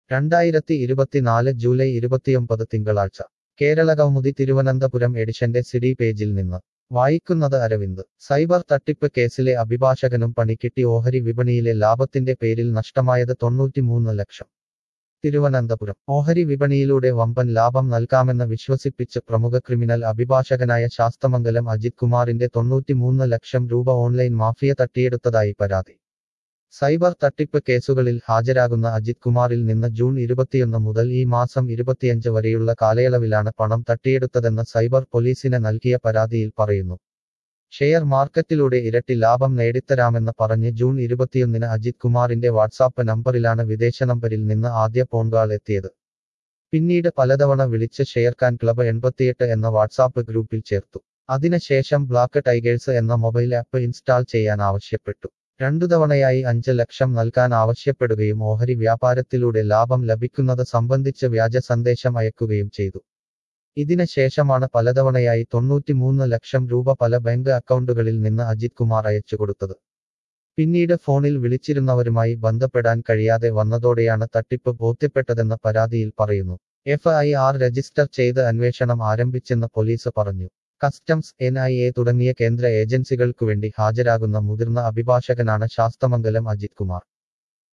രണ്ടായിരത്തി ഇരുപത്തിനാല് ജൂലൈ ഇരുപത്തിയൊമ്പത് തിങ്കളാഴ്ച കേരള കൗമുദി തിരുവനന്തപുരം എഡിഷന്റെ സിഡി പേജിൽ നിന്ന് വായിക്കുന്നത് അരവിന്ദ് സൈബർ തട്ടിപ്പ് കേസിലെ അഭിഭാഷകനും പണിക്കിട്ടി ഓഹരി വിപണിയിലെ ലാഭത്തിന്റെ പേരിൽ നഷ്ടമായത് തൊണ്ണൂറ്റിമൂന്ന് ലക്ഷം തിരുവനന്തപുരം ഓഹരി വിപണിയിലൂടെ വമ്പൻ ലാഭം നൽകാമെന്ന് വിശ്വസിപ്പിച്ച് പ്രമുഖ ക്രിമിനൽ അഭിഭാഷകനായ ശാസ്തമംഗലം അജിത് കുമാറിന്റെ തൊണ്ണൂറ്റിമൂന്ന് ലക്ഷം രൂപ ഓൺലൈൻ മാഫിയ തട്ടിയെടുത്തതായി പരാതി സൈബർ തട്ടിപ്പ് കേസുകളിൽ ഹാജരാകുന്ന അജിത് കുമാറിൽ നിന്ന് ജൂൺ ഇരുപത്തിയൊന്ന് മുതൽ ഈ മാസം ഇരുപത്തിയഞ്ച് വരെയുള്ള കാലയളവിലാണ് പണം തട്ടിയെടുത്തതെന്ന് സൈബർ പോലീസിന് നൽകിയ പരാതിയിൽ പറയുന്നു ഷെയർ മാർക്കറ്റിലൂടെ ഇരട്ടി ലാഭം നേടിത്തരാമെന്ന് പറഞ്ഞ് ജൂൺ ഇരുപത്തിയൊന്നിന് അജിത് കുമാറിന്റെ വാട്സാപ്പ് നമ്പറിലാണ് വിദേശ നമ്പരിൽ നിന്ന് ആദ്യ ഫോൺകാൾ എത്തിയത് പിന്നീട് പലതവണ വിളിച്ച് ഷെയർഖാൻ ക്ലബ് എൺപത്തിയെട്ട് എന്ന വാട്സാപ്പ് ഗ്രൂപ്പിൽ ചേർത്തു അതിനുശേഷം ബ്ലാക്ക് ടൈഗേഴ്സ് എന്ന മൊബൈൽ ആപ്പ് ഇൻസ്റ്റാൾ ചെയ്യാൻ ആവശ്യപ്പെട്ടു രണ്ടു തവണയായി അഞ്ച് ലക്ഷം നൽകാൻ ആവശ്യപ്പെടുകയും ഓഹരി വ്യാപാരത്തിലൂടെ ലാഭം ലഭിക്കുന്നത് സംബന്ധിച്ച് വ്യാജ സന്ദേശം അയക്കുകയും ചെയ്തു ഇതിന് ശേഷമാണ് പലതവണയായി തൊണ്ണൂറ്റിമൂന്ന് ലക്ഷം രൂപ പല ബാങ്ക് അക്കൗണ്ടുകളിൽ നിന്ന് അജിത് കുമാർ അയച്ചു കൊടുത്തത് പിന്നീട് ഫോണിൽ വിളിച്ചിരുന്നവരുമായി ബന്ധപ്പെടാൻ കഴിയാതെ വന്നതോടെയാണ് തട്ടിപ്പ് ബോധ്യപ്പെട്ടതെന്ന് പരാതിയിൽ പറയുന്നു എഫ് ഐ ആർ രജിസ്റ്റർ ചെയ്ത് അന്വേഷണം ആരംഭിച്ചെന്ന് പോലീസ് പറഞ്ഞു കസ്റ്റംസ് എൻ ഐ എ തുടങ്ങിയ കേന്ദ്ര ഏജൻസികൾക്കുവേണ്ടി ഹാജരാകുന്ന മുതിർന്ന അഭിഭാഷകനാണ് ശാസ്തമംഗലം അജിത് കുമാർ